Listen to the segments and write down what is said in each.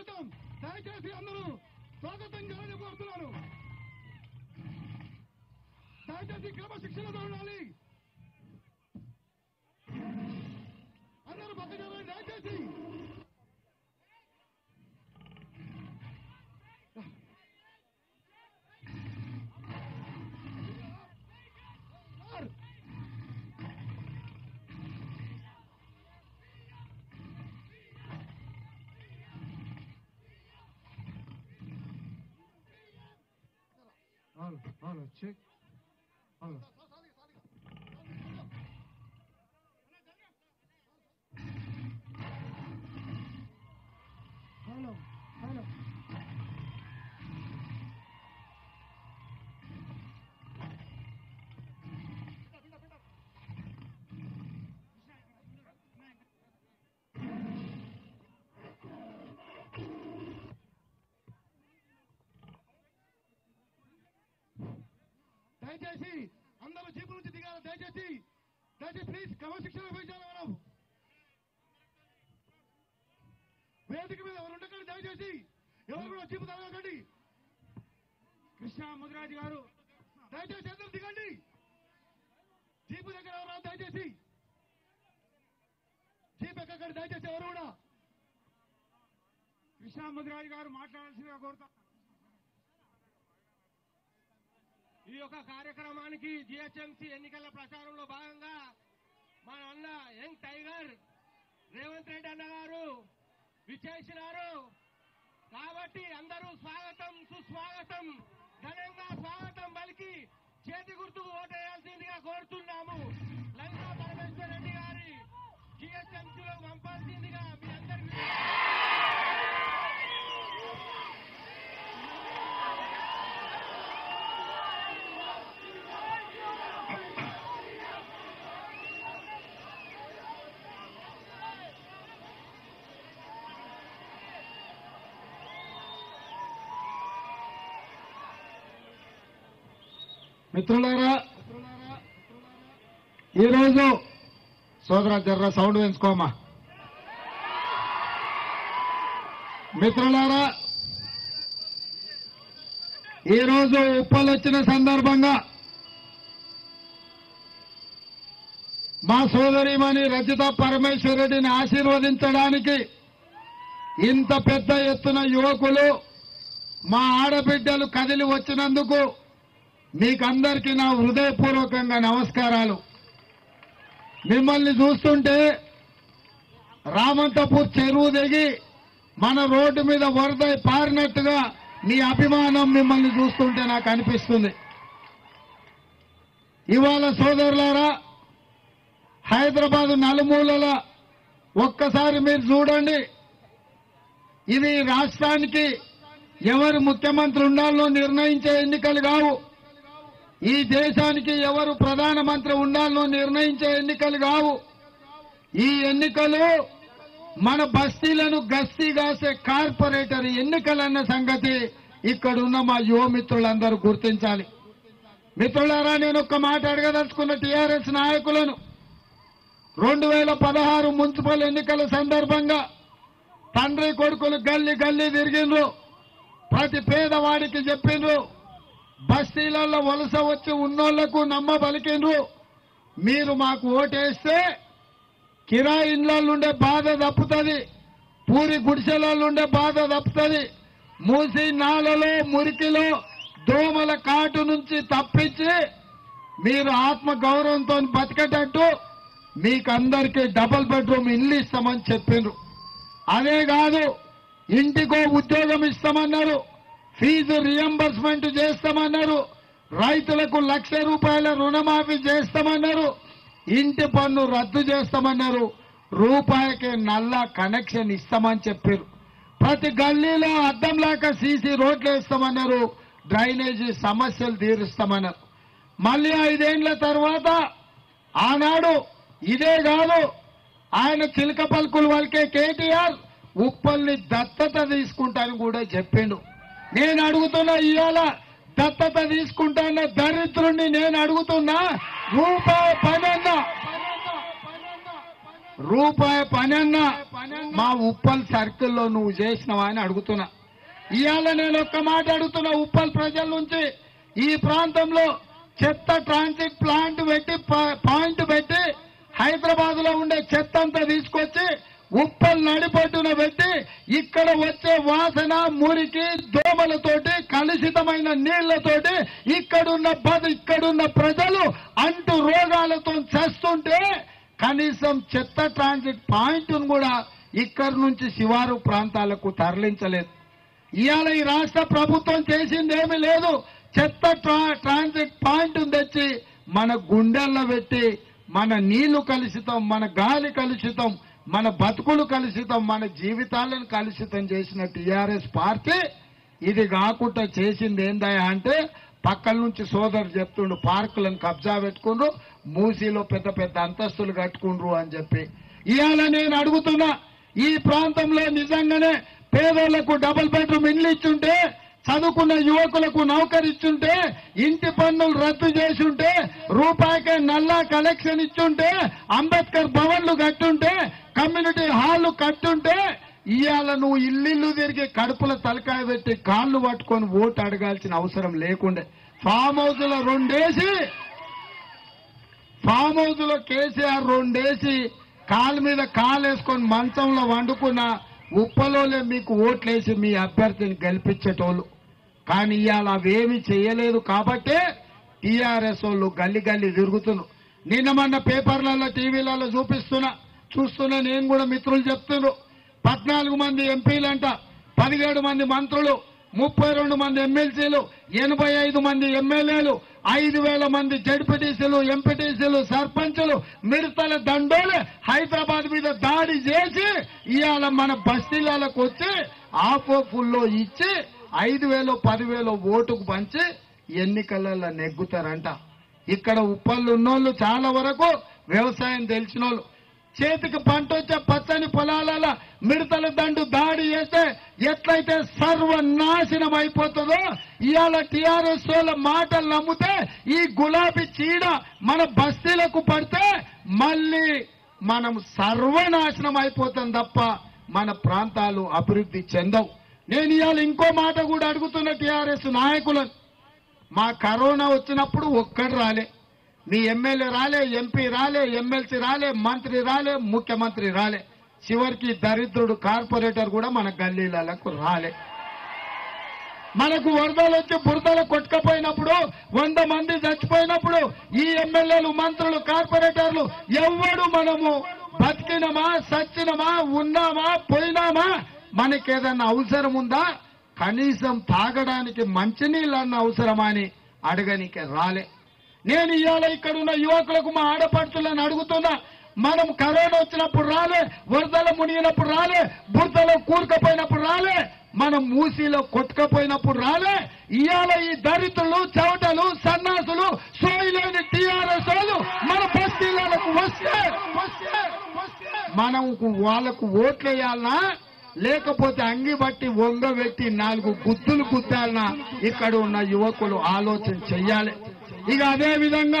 స్వాగతం దయచేసి అందరూ స్వాగతం చేయాలని కోరుతున్నాను దయచేసి క్రమశిక్షణతో ఉండాలి అందరూ పక్క జరగండి దయచేసి sir Halo, halo, check. Halo. Halo, halo. దయచేసి అందరూ జీపు నుంచి దిగాలి దయచేసి దయచేసి ప్లీజ్ క్రమశిక్షణ వహించాలి మనం వేదిక మీద ఎవరు ఉండకండి దయచేసి ఎవరు కూడా జీపు తాగకండి కృష్ణ ముదిరాజు గారు దయచేసి అందరూ దిగండి జీపు దగ్గర ఎవరు రాదు దయచేసి జీప్ ఎక్కకండి దయచేసి ఎవరు కూడా కృష్ణ ముదిరాజు గారు మాట్లాడాల్సిందిగా కోరుతా ఈ యొక్క కార్యక్రమానికి జిహెచ్ఎంసీ ఎన్నికల ప్రచారంలో భాగంగా మన అన్న యంగ్ టైగర్ రేవంత్ రెడ్డి అన్న గారు విచ్చేసినారు కాబట్టి అందరూ స్వాగతం సుస్వాగతం ఘనంగా స్వాగతం పలికి చేతి గుర్తుకు ఓటేయాల్సిందిగా కోరుతున్నాము లలితా పరమేశ్వర రెడ్డి గారి జిహెచ్ఎంసీలో పంపాల్సిందిగా మీ అందరికీ మిత్రులారా ఈరోజు సోదర జర్ర సౌండ్ పెంచుకోమా మిత్రులారా ఈరోజు ఉప్పలు వచ్చిన సందర్భంగా మా సోదరిమణి రజిత పరమేశ్వర్ రెడ్డిని ఆశీర్వదించడానికి ఇంత పెద్ద ఎత్తున యువకులు మా ఆడబిడ్డలు కదిలి వచ్చినందుకు మీకందరికీ నా హృదయపూర్వకంగా నమస్కారాలు మిమ్మల్ని చూస్తుంటే రామంతపూర్ చెరువు దిగి మన రోడ్డు మీద వరద పారినట్టుగా మీ అభిమానం మిమ్మల్ని చూస్తుంటే నాకు అనిపిస్తుంది ఇవాళ సోదరులారా హైదరాబాద్ నలుమూలల ఒక్కసారి మీరు చూడండి ఇది రాష్ట్రానికి ఎవరు ముఖ్యమంత్రి ఉండాలో నిర్ణయించే ఎన్నికలు కావు ఈ దేశానికి ఎవరు ప్రధానమంత్రి ఉండాలో నిర్ణయించే ఎన్నికలు కావు ఈ ఎన్నికలు మన బస్తీలను గస్తీ కాసే కార్పొరేటర్ ఎన్నికలన్న సంగతి ఇక్కడున్న మా యువ మిత్రులందరూ గుర్తించాలి మిత్రులారా నేను ఒక్క మాట అడగదలుచుకున్న టీఆర్ఎస్ నాయకులను రెండు వేల పదహారు మున్సిపల్ ఎన్నికల సందర్భంగా తండ్రి కొడుకులు గల్లీ గల్లీ తిరిగిండ్రు ప్రతి పేదవాడికి చెప్పిండ్రు బస్తీలలో వలస వచ్చి ఉన్నోళ్లకు నమ్మ పలికిండ్రు మీరు మాకు ఓటేస్తే కిరాయి ఇండ్లలో ఉండే బాధ తప్పుతుంది పూరి గుడిసెలలో ఉండే బాధ తప్పుతుంది మూసి నాలలో మురికిలో దోమల కాటు నుంచి తప్పించి మీరు ఆత్మ గౌరవంతో బతికేటట్టు మీకందరికీ డబుల్ బెడ్రూమ్ ఇల్లు ఇస్తామని చెప్పిండ్రు అదే కాదు ఇంటికో ఉద్యోగం ఇస్తామన్నారు ఫీజు రియంబర్స్మెంట్ చేస్తామన్నారు రైతులకు లక్ష రూపాయల రుణమాఫీ చేస్తామన్నారు ఇంటి పన్ను రద్దు చేస్తామన్నారు రూపాయికి నల్ల కనెక్షన్ ఇస్తామని చెప్పారు ప్రతి గల్లీలో అద్దం లేక సీసీ రోడ్లు వేస్తామన్నారు డ్రైనేజీ సమస్యలు తీరుస్తామన్నారు మళ్ళీ ఐదేండ్ల తర్వాత ఆనాడు ఇదే కాదు ఆయన చిలక పలుకులు వాళ్ళకే కేటీఆర్ ఉప్పల్ని దత్తత తీసుకుంటాను కూడా చెప్పిండు నేను అడుగుతున్నా ఇవాళ దత్తత తీసుకుంటాన్న దరిద్రుణ్ణి నేను అడుగుతున్నా రూపాయి పనన్నా రూపాయి పనన్నా మా ఉప్పల్ సర్కిల్లో నువ్వు చేసినవా అని అడుగుతున్నా ఇవాళ నేను ఒక్క మాట అడుగుతున్నా ఉప్పల్ ప్రజల నుంచి ఈ ప్రాంతంలో చెత్త ట్రాన్సిట్ ప్లాంట్ పెట్టి పా- పాయింట్ పెట్టి హైదరాబాద్ లో ఉండే చెత్త అంతా తీసుకొచ్చి ఉప్పల్ నడిపట్టున పెట్టి ఇక్కడ వచ్చే వాసన మురికి దోమలతోటి కలుషితమైన నీళ్లతోటి ఇక్కడున్న బద ఇక్కడున్న ప్రజలు అంటు రోగాలతో చస్తుంటే కనీసం చెత్త ట్రాన్సిట్ పాయింట్ కూడా ఇక్కడి నుంచి శివారు ప్రాంతాలకు తరలించలేదు ఇవాళ ఈ రాష్ట్ర ప్రభుత్వం చేసింది ఏమీ లేదు చెత్త ట్రా- ట్రాన్సిట్ పాయింట్ తెచ్చి మన గుండెల్లో పెట్టి మన నీళ్లు కలుషితం మన గాలి కలుషితం మన బతుకులు కలుషితం మన జీవితాలను కలుషితం చేసిన టిఆర్ఎస్ పార్టీ ఇది కాకుండా చేసింది ఏందయ్యా అంటే పక్కల నుంచి సోదరు చెప్తుండు పార్కులను కబ్జా పెట్టుకుండ్రు మూసీలో పెద్ద పెద్ద అంతస్తులు కట్టుకుండ్రు అని చెప్పి ఇవాళ నేను అడుగుతున్నా ఈ ప్రాంతంలో నిజంగానే పేదోళ్లకు డబుల్ బెడ్రూమ్ ఇండ్లు ఇచ్చుంటే చదువుకున్న యువకులకు నౌకరిచ్చుంటే ఇంటి పన్నులు రద్దు చేసుంటే రూపాయికే నల్లా కలెక్షన్ ఇచ్చుంటే అంబేద్కర్ భవన్లు కట్టుంటే కమ్యూనిటీ హాళ్లు కట్టుంటే ఇవాళ నువ్వు ఇల్లిల్లు తిరిగి కడుపుల తలకాయ పెట్టి కాళ్ళు పట్టుకొని ఓటు అడగాల్సిన అవసరం లేకుండే ఫామ్ హౌస్ లో రెండేసి ఫామ్ హౌస్ లో కేసీఆర్ రెండేసి కాలు మీద కాలు వేసుకొని మంచంలో వండుకున్న ఉప్పలోలే మీకు ఓట్లేసి మీ అభ్యర్థిని గెలిపించేటోళ్ళు కానీ ఇవాళ అవేమి చేయలేదు కాబట్టే టీఆర్ఎస్ వాళ్ళు గల్లి గల్లి తిరుగుతున్నారు నిన్న మొన్న పేపర్లలో టీవీలలో చూపిస్తున్నా చూస్తున్నా నేను కూడా మిత్రులు చెప్తున్నారు పద్నాలుగు మంది ఎంపీలంట పదిహేడు మంది మంత్రులు ముప్పై రెండు మంది ఎమ్మెల్సీలు ఎనభై ఐదు మంది ఎమ్మెల్యేలు ఐదు వేల మంది జడ్పీటీసీలు ఎంపీటీసీలు సర్పంచులు మిడతల దండోలు హైదరాబాద్ మీద దాడి చేసి ఇవాళ మన బస్తీలకు వచ్చి ఆపో ఫుల్లో ఇచ్చి ఐదు వేలు పదివేలు ఓటుకు పంచి ఎన్నికలలో నెగ్గుతారంట ఇక్కడ ఉప్పళ్ళు ఉన్నోళ్ళు చాలా వరకు వ్యవసాయం తెలిసినోళ్ళు చేతికి పంట వచ్చే పచ్చని పొలాల మిడతల దండు దాడి చేస్తే ఎట్లయితే సర్వనాశనం అయిపోతుందో ఇవాళ టిఆర్ఎస్ వాళ్ళ మాటలు నమ్మితే ఈ గులాబీ చీడ మన బస్తీలకు పడితే మళ్ళీ మనం సర్వనాశనం అయిపోతాం తప్ప మన ప్రాంతాలు అభివృద్ధి చెందవు నేను ఇవాళ ఇంకో మాట కూడా అడుగుతున్న టిఆర్ఎస్ నాయకులను మా కరోనా వచ్చినప్పుడు ఒక్కడు రాలే మీ ఎమ్మెల్యే రాలే ఎంపీ రాలే ఎమ్మెల్సీ రాలే మంత్రి రాలే ముఖ్యమంత్రి రాలే చివరికి దరిద్రుడు కార్పొరేటర్ కూడా మన గల్లీలకు రాలే మనకు వరదలు వచ్చి బురదలు కొట్టుకపోయినప్పుడు వంద మంది చచ్చిపోయినప్పుడు ఈ ఎమ్మెల్యేలు మంత్రులు కార్పొరేటర్లు ఎవ్వడు మనము బతికినమా సచ్చినమా ఉన్నామా పోయినామా మనకేదన్నా అవసరం ఉందా కనీసం తాగడానికి మంచినీళ్ళన్న అవసరమా అని అడగనికి రాలే నేను ఇవాళ ఇక్కడ ఉన్న యువకులకు మా ఆడపడుచులను అడుగుతున్నా మనం కరోనా వచ్చినప్పుడు రాలే వరదలు మునిగినప్పుడు రాలే బురదలో కూరుకపోయినప్పుడు రాలే మనం మూసీలో కొట్టుకపోయినప్పుడు రాలే ఇవాళ ఈ దరిద్రులు చవటలు సన్నాసులు సోయిలేని టీఆర్ఎస్ వాళ్ళు మన బస్తీలకు వస్తే వస్తే వస్తే మనం వాళ్ళకు ఓట్లు వేయాలనా లేకపోతే అంగి బట్టి వంగబెట్టి నాలుగు గుద్దులు గుద్దాలనా ఇక్కడ ఉన్న యువకులు ఆలోచన చెయ్యాలి ఇక అదే విధంగా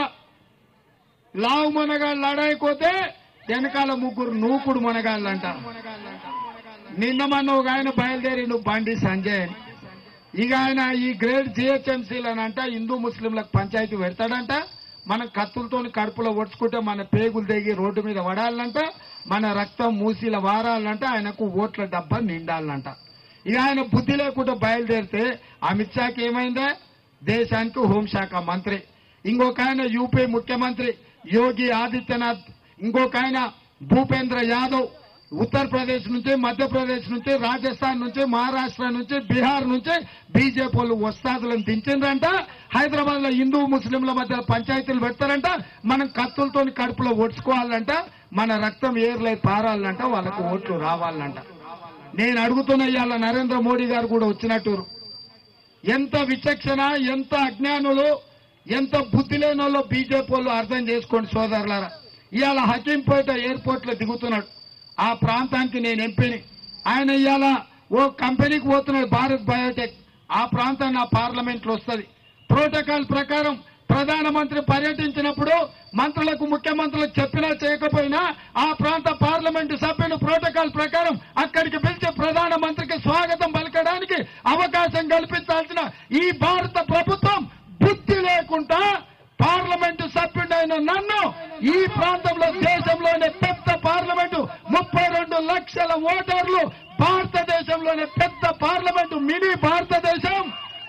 లావు మనగాళ్ళు లడాయిపోతే వెనకాల ముగ్గురు నూకుడు మనగాళ్ళు అంట నిన్న మొన్న ఒక ఆయన బయలుదేరి నువ్వు బండి సంజయ్ అని ఇక ఆయన ఈ గ్రేడ్ జిహెచ్ఎంసీలనంట హిందూ ముస్లింలకు పంచాయతీ పెడతాడంట మనం కత్తులతోని కడుపులో ఒడుచుకుంటే మన పేగులు దిగి రోడ్డు మీద పడాలంట మన రక్తం మూసీల వారాలంట ఆయనకు ఓట్ల డబ్బా నిండాలంట ఇక ఆయన బుద్ధి లేకుండా బయలుదేరితే అమిత్ షాకి ఏమైందే దేశానికి హోంశాఖ మంత్రి ఇంకొక ఆయన యూపీ ముఖ్యమంత్రి యోగి ఆదిత్యనాథ్ ఇంకొక ఆయన భూపేంద్ర యాదవ్ ఉత్తరప్రదేశ్ నుంచి మధ్యప్రదేశ్ నుంచి రాజస్థాన్ నుంచి మహారాష్ట్ర నుంచి బీహార్ నుంచి బీజేపీ వాళ్ళు వస్తాదులను దించిండ్రంట హైదరాబాద్ లో హిందూ ముస్లింల మధ్య పంచాయతీలు పెడతారంట మనం కత్తులతో కడుపులో ఒడ్చుకోవాలంట మన రక్తం ఏర్లై పారాలంట వాళ్ళకు ఓట్లు రావాలంట నేను అడుగుతున్న ఇవాళ నరేంద్ర మోడీ గారు కూడా వచ్చినట్టు ఎంత విచక్షణ ఎంత అజ్ఞానులు ఎంత బుద్ధి లేని వాళ్ళు బీజేపీ వాళ్ళు అర్థం చేసుకోండి సోదరులారా ఇవాళ హకీంపేట ఎయిర్పోర్ట్ లో దిగుతున్నాడు ఆ ప్రాంతానికి నేను ఎంపీని ఆయన ఇవాళ ఓ కంపెనీకి పోతున్నాడు భారత్ బయోటెక్ ఆ ప్రాంతం నా పార్లమెంట్ లో వస్తుంది ప్రోటోకాల్ ప్రకారం ప్రధానమంత్రి పర్యటించినప్పుడు మంత్రులకు ముఖ్యమంత్రులకు చెప్పినా చేయకపోయినా ఆ ప్రాంత పార్లమెంటు సభ్యులు ప్రోటోకాల్ ప్రకారం అక్కడికి పిలిచి ప్రధానమంత్రికి స్వాగతం పలకడానికి అవకాశం కల్పించాల్సిన ఈ భారత ప్రభుత్వం బుద్ధి లేకుండా పార్లమెంటు సభ్యుడైన నన్ను ఈ ప్రాంతంలో దేశంలోనే పెద్ద పార్లమెంటు ముప్పై రెండు లక్షల ఓటర్లు భారతదేశంలోనే పెద్ద పార్లమెంటు మినీ భారతదేశం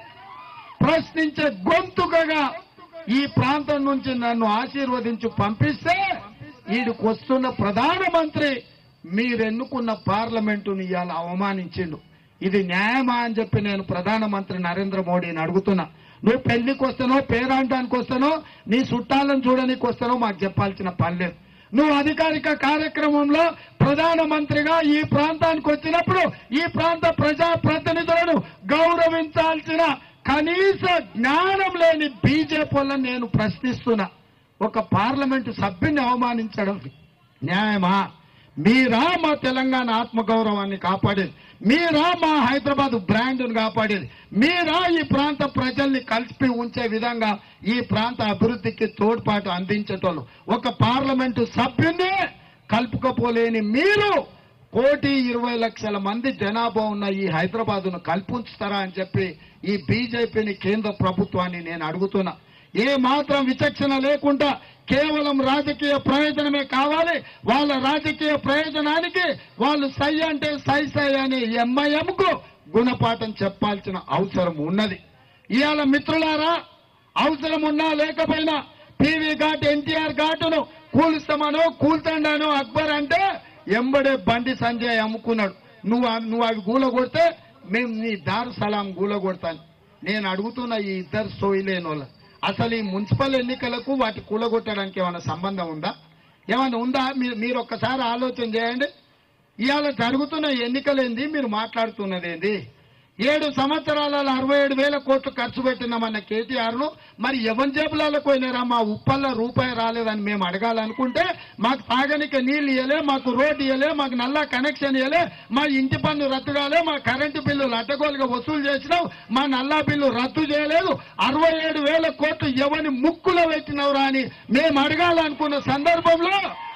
ప్రశ్నించే గొంతుకగా ఈ ప్రాంతం నుంచి నన్ను ఆశీర్వదించి పంపిస్తే ఈడికి వస్తున్న ప్రధానమంత్రి మీరెన్నుకున్న పార్లమెంటుని ఇవాళ అవమానించిండు ఇది న్యాయమా అని చెప్పి నేను ప్రధానమంత్రి నరేంద్ర మోడీని అడుగుతున్నా నువ్వు పెళ్లికి వస్తానో పేరాంటానికి వస్తానో నీ చుట్టాలను చూడడానికి వస్తానో మాకు చెప్పాల్సిన పని లేదు నువ్వు అధికారిక కార్యక్రమంలో ప్రధానమంత్రిగా ఈ ప్రాంతానికి వచ్చినప్పుడు ఈ ప్రాంత ప్రజా ప్రతినిధులను గౌరవించాల్సిన కనీస జ్ఞానం లేని బీజేపీ వాళ్ళని నేను ప్రశ్నిస్తున్నా ఒక పార్లమెంటు సభ్యుని అవమానించడం న్యాయమా మీరా మా తెలంగాణ ఆత్మగౌరవాన్ని కాపాడేది మీరా మా హైదరాబాద్ బ్రాండ్ను కాపాడేది మీరా ఈ ప్రాంత ప్రజల్ని కలిపి ఉంచే విధంగా ఈ ప్రాంత అభివృద్ధికి తోడ్పాటు అందించేటోళ్ళు ఒక పార్లమెంటు సభ్యున్నే కలుపుకపోలేని మీరు కోటి ఇరవై లక్షల మంది జనాభా ఉన్న ఈ హైదరాబాదును కల్పించుతారా అని చెప్పి ఈ బీజేపీని కేంద్ర ప్రభుత్వాన్ని నేను అడుగుతున్నా ఏ మాత్రం విచక్షణ లేకుండా కేవలం రాజకీయ ప్రయోజనమే కావాలి వాళ్ళ రాజకీయ ప్రయోజనానికి వాళ్ళు సై అంటే సై సై అనే ఎంఐఎంకు గుణపాఠం చెప్పాల్సిన అవసరం ఉన్నది ఇవాళ మిత్రులారా అవసరం ఉన్నా లేకపోయినా టీవీ ఘాట్ ఎన్టీఆర్ ఘాటును కూలుస్తామనో కూల్తండానో అక్బర్ అంటే ఎంబడే బండి సంజయ్ అమ్ముకున్నాడు నువ్వు అవి- నువ్వు అవి గూల కొడితే మేము నీ దారు సలాం గూల కొడతాను నేను అడుగుతున్న ఈ ఇద్దరు సోయిలేని వాళ్ళు అసలు ఈ మున్సిపల్ ఎన్నికలకు వాటి కూలగొట్టడానికి ఏమైనా సంబంధం ఉందా ఏమైనా ఉందా మీరు మీరు ఒక్కసారి ఆలోచన చేయండి ఇవాళ జరుగుతున్న ఎన్నికలేంది మీరు మాట్లాడుతున్నది ఏంది ఏడు సంవత్సరాలలో అరవై ఏడు వేల కోట్లు ఖర్చు పెట్టినామన్న కేటీఆర్ ను మరి ఎవరి జేబులలో పోయినారా మా ఉప్పల్లో రూపాయి రాలేదని మేము అడగాలనుకుంటే మాకు తాగనికి నీళ్ళు ఇవ్వలే మాకు రోడ్డు ఇవ్వలే మాకు నల్లా కనెక్షన్ ఇవ్వలే మా ఇంటి పన్ను రద్దు కాలే మా కరెంటు బిల్లు అడ్డగోలుగా వసూలు చేసినావు మా నల్లా బిల్లు రద్దు చేయలేదు అరవై ఏడు వేల కోట్లు ఎవరిని ముక్కులో పెట్టినవురా అని మేము అడగాలనుకున్న సందర్భంలో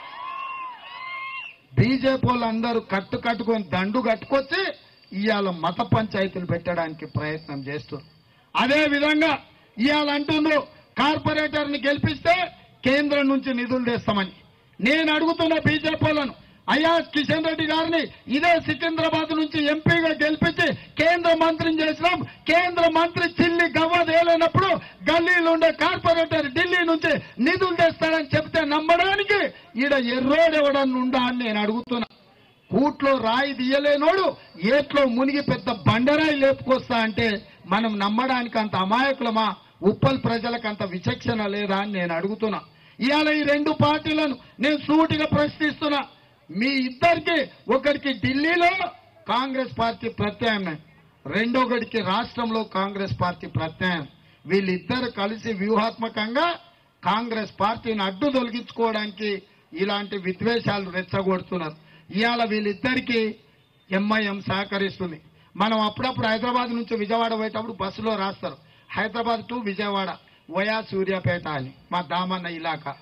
బీజేపీ వాళ్ళందరూ కట్టు కట్టుకొని దండు కట్టుకొచ్చి ఇవాళ మత పంచాయతీలు పెట్టడానికి ప్రయత్నం చేస్తున్నారు అదే విధంగా ఇవాళ అంటుండ్రు కార్పొరేటర్ని గెలిపిస్తే కేంద్రం నుంచి నిధులు తెస్తామని నేను అడుగుతున్న బీజేపీ వాళ్ళను అయ్యా కిషన్ రెడ్డి గారిని ఇదే సికింద్రాబాద్ నుంచి ఎంపీగా గెలిపించి కేంద్ర మంత్రిని చేసినాం కేంద్ర మంత్రి చిల్లి గవ్వ తేలినప్పుడు గల్లీలో ఉండే కార్పొరేటర్ ఢిల్లీ నుంచి నిధులు తెస్తాడని చెప్తే నమ్మడానికి ఈడ ఎర్రోడు ఎవడన్నా ఉండా అని నేను అడుగుతున్నా కూట్లో రాయి తీయలేనోడు ఏట్లో మునిగి పెద్ద బండరాయి లేపుకొస్తా అంటే మనం నమ్మడానికి అంత అమాయకులమా ఉప్పల్ ప్రజలకు అంత విచక్షణ లేదా అని నేను అడుగుతున్నా ఇవాళ ఈ రెండు పార్టీలను నేను సూటిగా ప్రశ్నిస్తున్నా మీ ఇద్దరికి ఒకరికి ఢిల్లీలో కాంగ్రెస్ పార్టీ ప్రత్యామ్నాయం రెండొకటికి రాష్ట్రంలో కాంగ్రెస్ పార్టీ ప్రత్యామ్నాయం వీళ్ళిద్దరు కలిసి వ్యూహాత్మకంగా కాంగ్రెస్ పార్టీని అడ్డు తొలగించుకోవడానికి ఇలాంటి విద్వేషాలు రెచ్చగొడుతున్నారు ఇవాళ వీళ్ళిద్దరికీ ఎంఐఎం సహకరిస్తుంది మనం అప్పుడప్పుడు హైదరాబాద్ నుంచి విజయవాడ పోయేటప్పుడు బస్సులో రాస్తారు హైదరాబాద్ టు విజయవాడ వయా సూర్యాపేట అని మా దామన్న ఇలాకా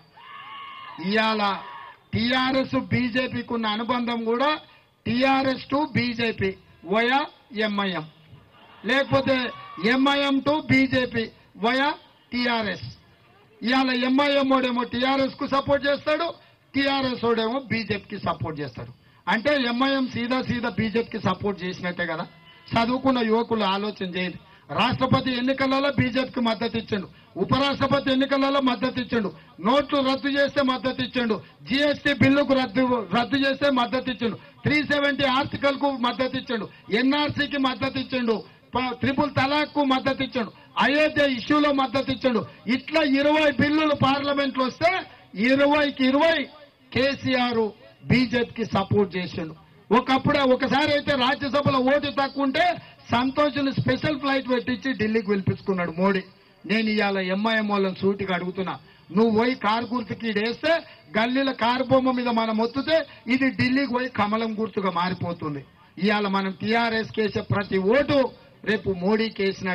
ఇవాళ టిఆర్ఎస్ బీజేపీకి ఉన్న అనుబంధం కూడా TRS to BJP via MIM లేకపోతే MIM to BJP via TRS ఇవాళ ఎంఐఎం ఓడేమో టిఆర్ఎస్ కు సపోర్ట్ చేస్తాడు టిఆర్ఎస్ ఓడేమో బీజేపీకి సపోర్ట్ చేస్తాడు అంటే ఎంఐఎం సీదా సీదా బీజేపీకి సపోర్ట్ చేసినట్టే కదా చదువుకున్న యువకులు ఆలోచన చేయదు రాష్ట్రపతి ఎన్నికలలో బీజేపీకి మద్దతు ఇచ్చిండు ఉపరాష్ట్రపతి ఎన్నికలలో మద్దతు ఇచ్చిండు నోట్లు రద్దు చేస్తే మద్దతు ఇచ్చిండు జీఎస్టీ బిల్లుకు రద్దు రద్దు చేస్తే మద్దతు ఇచ్చిండు త్రీ సెవెంటీ ఆర్టికల్ కు మద్దతు ఇచ్చిండు ఎన్ఆర్సీకి మద్దతు ఇచ్చిండు ప- త్రిపుల్ తలాక్ కు మద్దతు ఇచ్చాడు అయోధ్య ఇష్యూలో మద్దతు ఇచ్చాడు ఇట్లా ఇరవై బిల్లులు పార్లమెంట్ లో వస్తే ఇరవైకి ఇరవై కేసీఆర్ బీజేపీకి సపోర్ట్ చేసిండు ఒకప్పుడే ఒకసారి అయితే రాజ్యసభలో ఓటు తక్కువ ఉంటే సంతోష్ని స్పెషల్ ఫ్లైట్ పెట్టించి ఢిల్లీకి పిలిపించుకున్నాడు మోడీ నేను ఇవాళ ఎంఐఎం వాళ్ళని సూటిగా అడుగుతున్నా నువ్వు పోయి కారు గుర్తుకి ఈడ వేస్తే గల్లీల కారు బొమ్మ మీద మనం ఒత్తుతే ఇది ఢిల్లీకి పోయి కమలం గుర్తుగా మారిపోతుంది ఇవాళ మనం టీఆర్ఎస్ కేసే ప్రతి ఓటు రేపు మోడీకి వేసినట్టే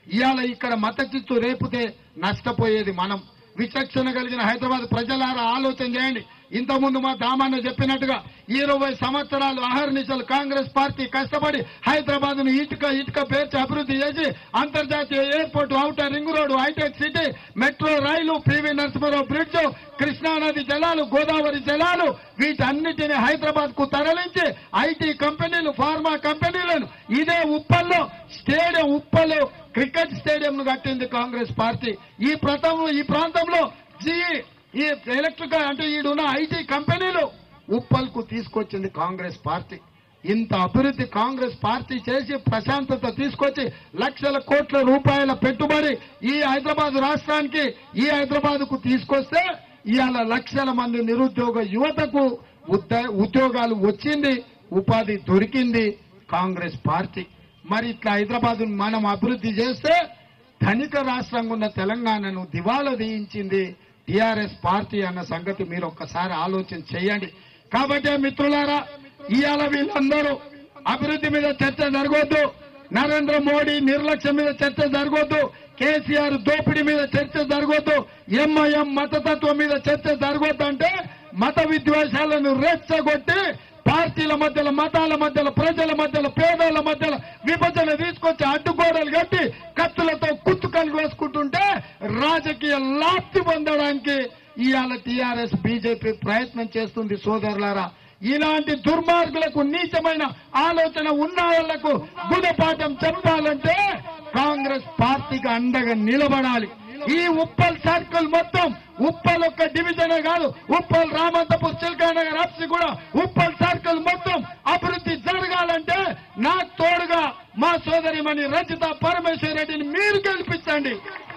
ఇవాళ ఇక్కడ మత చిత్తు రేపుతే నష్టపోయేది మనం విచక్షణ కలిగిన హైదరాబాద్ ప్రజలారా ఆలోచన చేయండి ఇంతకుముందు మా దామాన్న చెప్పినట్టుగా ఇరవై సంవత్సరాలు అహర్నిశలు కాంగ్రెస్ పార్టీ కష్టపడి హైదరాబాద్ ను ఇటుక ఇటుక పేర్చి అభివృద్ధి చేసి అంతర్జాతీయ airport outer ring road hitech city metro rail PV Narasimha Rao bridge కృష్ణానది జలాలు గోదావరి జలాలు వీటన్నిటిని హైదరాబాద్ కు తరలించి ఐటీ కంపెనీలు ఫార్మా కంపెనీలను ఇదే ఉప్పల్లో స్టేడియం ఉప్పల్లో క్రికెట్ స్టేడియం ను కట్టింది కాంగ్రెస్ పార్టీ ఈ ప్రతంలో ఈ ప్రాంతంలో జీ ఈ ఎలక్ట్రిక్ అంటే ఈడున్న ఐటీ కంపెనీలు ఉప్పల్కు తీసుకొచ్చింది కాంగ్రెస్ పార్టీ ఇంత అభివృద్ధి కాంగ్రెస్ పార్టీ చేసి ప్రశాంతత తీసుకొచ్చి లక్షల కోట్ల రూపాయల పెట్టుబడి ఈ హైదరాబాద్ రాష్ట్రానికి ఈ హైదరాబాద్ కు తీసుకొస్తే ఇవాళ లక్షల మంది నిరుద్యోగ యువతకు ఉద్ద- ఉద్యోగాలు వచ్చింది ఉపాధి దొరికింది కాంగ్రెస్ పార్టీ మరి ఇట్లా హైదరాబాద్ మనం అభివృద్ధి చేస్తే ధనిక రాష్ట్రంగా ఉన్న తెలంగాణను దివాలా తీయించింది టిఆర్ఎస్ పార్టీ అన్న సంగతి మీరు ఒక్కసారి ఆలోచన చేయండి కాబట్టి మిత్రులారా ఇవాళ వీళ్ళందరూ అభివృద్ధి మీద చర్చ జరగొద్దు నరేంద్ర మోడీ నిర్లక్ష్యం మీద చర్చ జరగొద్దు కేసీఆర్ దోపిడీ మీద చర్చ జరగొద్దు ఎంఐఎం మతతత్వం మీద చర్చ జరగొద్దు అంటే మత విద్వేషాలను రెచ్చగొట్టి పార్టీల మధ్యలో మతాల మధ్యలో ప్రజల మధ్యలో పేదల మధ్యలో విభజన తీసుకొచ్చి అడ్డుగోడలు కట్టి కత్తులతో కుత్తుకలు వేసుకుంటుంటే రాజకీయ లాప్తి పొందడానికి ఇవాళ టీఆర్ఎస్ బీజేపీ ప్రయత్నం చేస్తుంది సోదరులారా ఇలాంటి దుర్మార్గులకు నీచమైన ఆలోచన ఉన్న వాళ్లకు గుణపాఠం చెప్పాలంటే కాంగ్రెస్ పార్టీకి అండగా నిలబడాలి ఈ ఉప్పల్ సర్కిల్ మొత్తం ఉప్పల్ ఒక్క డివిజనే కాదు ఉప్పల్ రామంతపూర్ చిల్కానగర్ అప్సి కూడా ఉప్పల్ సర్కిల్ మొత్తం అభివృద్ధి జరగాలంటే నాకు తోడుగా మా సోదరిమణి రచిత పరమేశ్వర రెడ్డిని మీరు గెలిపించండి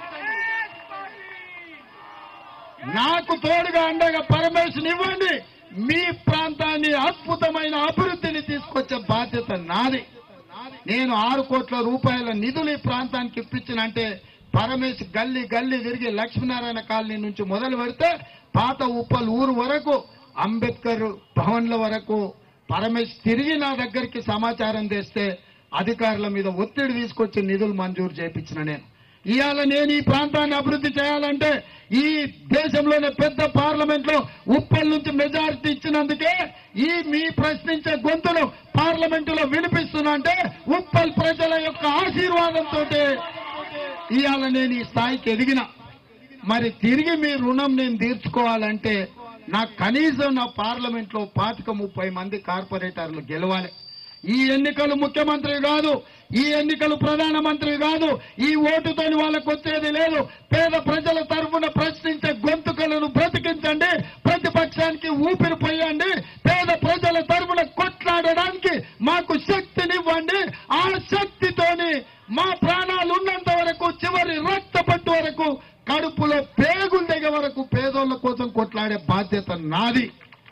నాకు తోడుగా అండగా పరమేశ్వరం ఇవ్వండి మీ ప్రాంతాన్ని అద్భుతమైన అభివృద్ధిని తీసుకొచ్చే బాధ్యత నాది నేను ఆరు కోట్ల రూపాయల నిధులు ఈ ప్రాంతానికి ఇప్పించినంటే పరమేశ్ గల్లీ గల్లీ తిరిగి లక్ష్మీనారాయణ కాలనీ నుంచి మొదలు పెడితే పాత ఉప్పల్ ఊరు వరకు అంబేద్కర్ భవన్ల వరకు పరమేశ్ తిరిగి నా దగ్గరికి సమాచారం తెస్తే అధికారుల మీద ఒత్తిడి తీసుకొచ్చి నిధులు మంజూరు చేయించిన నేను ఇవాళ నేను ఈ ప్రాంతాన్ని అభివృద్ధి చేయాలంటే ఈ దేశంలోనే పెద్ద పార్లమెంట్ లో ఉప్పల్ నుంచి మెజారిటీ ఇచ్చినందుకే ఈ మీ ప్రశ్నించే గొంతులు పార్లమెంట్ లో వినిపిస్తున్నా అంటే ఉప్పల్ ప్రజల యొక్క ఆశీర్వాదంతో ఇవాళ నేను ఈ స్థాయికి ఎదిగిన మరి తిరిగి మీ రుణం నేను తీర్చుకోవాలంటే నాకు కనీసం నా పార్లమెంట్ లో పాతిక ముప్పై మంది కార్పొరేటర్లు గెలవాలి ఈ ఎన్నికలు ముఖ్యమంత్రి కాదు ఈ ఎన్నికలు ప్రధానమంత్రి కాదు ఈ ఓటుతోని వాళ్ళకు వచ్చేది లేదు పేద ప్రజల తరఫున ప్రశ్నించే గొంతుకలను బ్రతికించండి ప్రతిపక్షానికి ఊపిరి పోయండి పేద ప్రజల తరఫున కొట్లాడడానికి మాకు శక్తినివ్వండి ఆ శక్తితోని మా ప్రాణాలు ఉన్నంత వరకు చివరి రక్త పట్టు వరకు కడుపులో పేగులు దిగే వరకు పేదోళ్ళ కోసం కొట్లాడే బాధ్యత నాది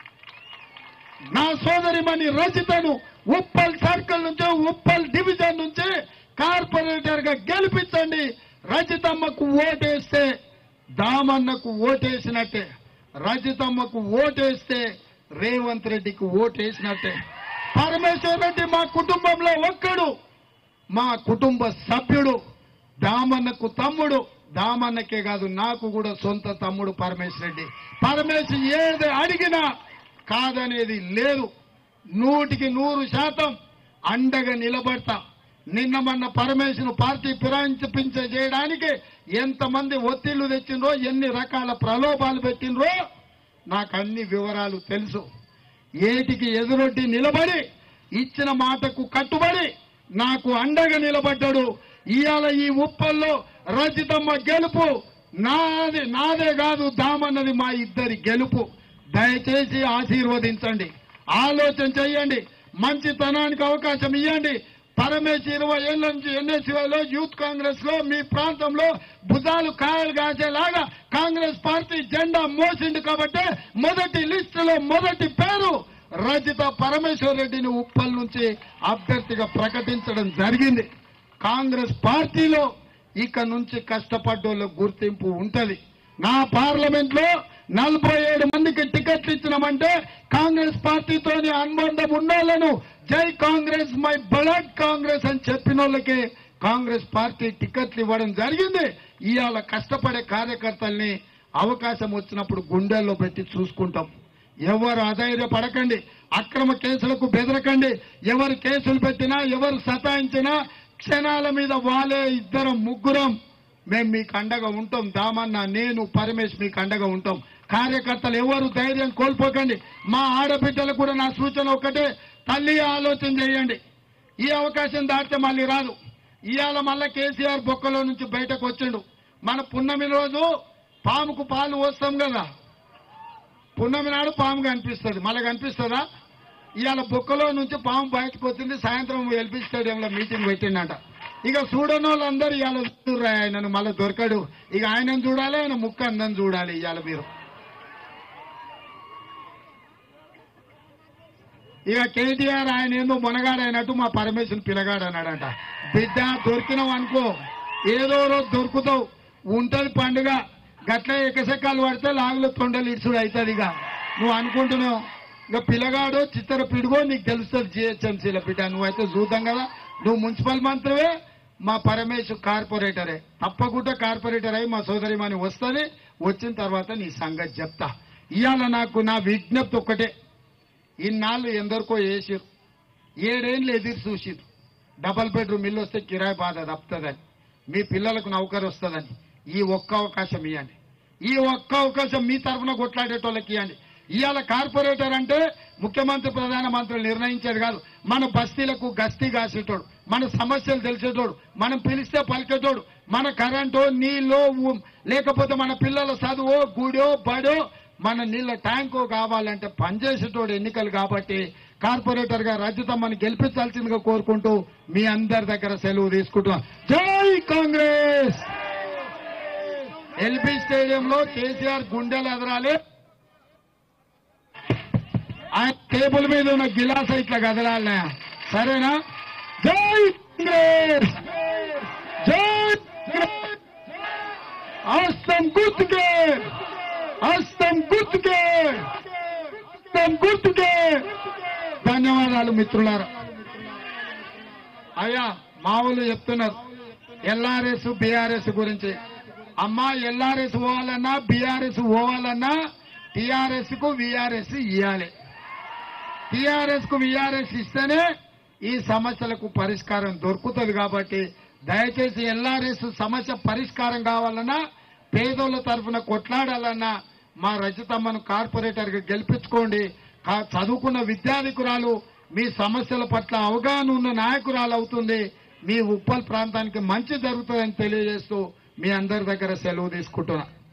నా సోదరిమణి రచితను ఉప్పల్ సర్కిల్ నుంచి ఉప్పల్ డివిజన్ నుంచి కార్పొరేటర్ గా గెలిపించండి రచితమ్మకు ఓటేస్తే దామన్నకు ఓటేసినట్టే రజితమ్మకు ఓటేస్తే రేవంత్ రెడ్డికి ఓటేసినట్టే పరమేశ్వర్ రెడ్డి మా కుటుంబంలో ఒక్కడు మా కుటుంబ సభ్యుడు దామన్నకు తమ్ముడు దామన్నకే కాదు నాకు కూడా సొంత తమ్ముడు పరమేశ్వర్ రెడ్డి పరమేశ్వర్ ఏది అడిగినా కాదనేది లేదు నూటికి నూరు శాతం అండగా నిలబడతా నిన్న మొన్న పరమేశ్వరు పార్టీ ఫిరాయించపించ చేయడానికి ఎంతమంది ఒత్తిళ్లు తెచ్చిండ్రో ఎన్ని రకాల ప్రలోభాలు పెట్టిండ్రో నాకు అన్ని వివరాలు తెలుసు ఏటికి ఎదురొడ్డి నిలబడి ఇచ్చిన మాటకు కట్టుబడి నాకు అండగా నిలబడ్డాడు ఇవాళ ఈ ఉప్పల్లో రచితమ్మ గెలుపు నాది నాదే కాదు దామన్నది మా ఇద్దరి గెలుపు దయచేసి ఆశీర్వదించండి ఆలోచన చేయండి మంచితనానికి అవకాశం ఇవ్వండి పరమేశ్ ఇరవై ఏళ్ళ నుంచి ఎన్ఎస్యూలో యూత్ కాంగ్రెస్ లో మీ ప్రాంతంలో భుజాలు కాయలు కాసేలాగా కాంగ్రెస్ పార్టీ జెండా మోసింది కాబట్టి మొదటి లిస్టులో మొదటి పేరు రజిత పరమేశ్వర్ రెడ్డిని ఉప్పల్ నుంచి అభ్యర్థిగా ప్రకటించడం జరిగింది కాంగ్రెస్ పార్టీలో ఇక నుంచి కష్టపడ్డోళ్ళ గుర్తింపు ఉంటది నా పార్లమెంట్ లో నలభై ఏడు మందికి టికెట్లు ఇచ్చినామంటే కాంగ్రెస్ పార్టీతోని అనుబంధం ఉన్నోళ్లను జై కాంగ్రెస్ మై బ్లడ్ కాంగ్రెస్ అని చెప్పిన వాళ్ళకే కాంగ్రెస్ పార్టీ టికెట్లు ఇవ్వడం జరిగింది ఇవాళ కష్టపడే కార్యకర్తల్ని అవకాశం వచ్చినప్పుడు గుండెల్లో పెట్టి చూసుకుంటాం ఎవరు అధైర్యపడకండి అక్రమ కేసులకు బెదరకండి ఎవరు కేసులు పెట్టినా ఎవరు సతాయించినా క్షణాల మీద వాళ్ళే ఇద్దరం ముగ్గురం మేము మీకు అండగా ఉంటాం దామన్న నేను పరమేశ్ మీకు అండగా ఉంటాం కార్యకర్తలు ఎవరు ధైర్యం కోల్పోకండి మా ఆడబిడ్డలకు కూడా నా సూచన ఒకటే తల్లి ఆలోచన చేయండి ఈ అవకాశం దాటితే మళ్ళీ రాదు ఇవాళ మళ్ళా కేసీఆర్ బొక్కలో నుంచి బయటకు వచ్చిండు మన పున్నమి రోజు పాముకు పాలు పోస్తాం కదా పున్నమి నాడు పాము కనిపిస్తుంది మళ్ళీ కనిపిస్తుందా ఇవాళ బొక్కలో నుంచి పాము బయటకు వచ్చింది సాయంత్రం ఎల్పీ స్టేడియంలో మీటింగ్ పెట్టిండట ఇక చూడని వాళ్ళందరూ ఇవాళ చూడరా ఆయనను మళ్ళీ దొరకడు ఇక ఆయనను చూడాలి ఆయన ముక్క అందం చూడాలి ఇవాళ మీరు ఇక కేటీఆర్ ఆయన ఏందో మునగాడైనట్టు మా పరమేశ్వరుని పిల్లగాడు అన్నాడంట బిడ్డ దొరికినావు అనుకో ఏదో రోజు దొరుకుతావు ఉంటది పండుగ గట్ల ఎకసెక్కాలు పడితే లాగులో తొండలు ఇడుచుడు అవుతుంది ఇక నువ్వు అనుకుంటున్నావు ఇక పిల్లగాడు చిత్తర పిడుగో నీకు తెలుస్తుంది జిహెచ్ఎంసీల బిడ్డ నువ్వైతే చూద్దాం కదా నువ్వు మున్సిపల్ మంత్రివే మా పరమేశ్ కార్పొరేటరే తప్పకుండా కార్పొరేటర్ అయి మా సోదరిమని వస్తుంది వచ్చిన తర్వాత నీ సంగతి చెప్తా ఇవాళ నాకు నా విజ్ఞప్తి ఒక్కటే ఇన్నాళ్ళు ఎందరికో వేసిరు ఏడేళ్ళు ఎదురు చూసిరు డబల్ బెడ్రూమ్ ఇల్లు వస్తే కిరాయి బాధ తప్పుతుందని మీ పిల్లలకు నౌకరు వస్తుందని ఈ ఒక్క అవకాశం ఇవ్వండి ఈ ఒక్క అవకాశం మీ తరఫున కొట్లాడేటోళ్ళకి ఇవ్వండి ఇవాళ కార్పొరేటర్ అంటే ముఖ్యమంత్రి ప్రధానమంత్రులు నిర్ణయించేది కాదు మన బస్తీలకు గస్తీ కాసేటోడు మన సమస్యలు తెలిసేటోడు మనం పిలిస్తే పలికేటోడు మన కరెంటో నీళ్ళో ఊ- లేకపోతే మన పిల్లల చదువో గుడో బడో మన నీళ్ళ ట్యాంకు కావాలంటే పనిచేసేటోడు ఎన్నికలు కాబట్టి కార్పొరేటర్ గా రజతమ్మని గెలిపించాల్సిందిగా కోరుకుంటూ మీ అందరి దగ్గర సెలవు తీసుకుంటున్నాం జై కాంగ్రెస్ ఎల్బీ స్టేడియంలో కేసీఆర్ గుండెలు ఎదరాలి ఆ టేబుల్ మీద ఉన్న గిలాస ఇట్లా కదలాలనే సరేనా జై కాంగ్రెస్ జై కాంగ్రెస్! హస్తం గుర్తుకే హస్తం గుర్తుకే హస్తం గుర్తుకే ధన్యవాదాలు మిత్రులారా అయ్యా మావులు చెప్తున్నారు ఎల్ఆర్ఎస్ బీఆర్ఎస్ గురించి అమ్మా ఎల్ఆర్ఎస్ పోవాలన్నా బీఆర్ఎస్ పోవాలన్నా టీఆర్ఎస్ కు వీఆర్ఎస్ ఇవ్వాలి టీఆర్ఎస్ కు వీఆర్ఎస్ ఇస్తేనే ఈ సమస్యలకు పరిష్కారం దొరుకుతుంది కాబట్టి దయచేసి ఎల్ఆర్ఎస్ సమస్య పరిష్కారం కావాలన్నా పేదోళ్ళ తరఫున కొట్లాడాలన్నా మా రజితమ్మను కార్పొరేటర్ గా గెలిపించుకోండి కా- చదువుకున్న విద్యాధికురాలు మీ సమస్యల పట్ల అవగాహన ఉన్న నాయకురాలు అవుతుంది మీ ఉప్పల్ ప్రాంతానికి మంచి జరుగుతుందని తెలియజేస్తూ మీ అందరి దగ్గర సెలవు తీసుకుంటున్నా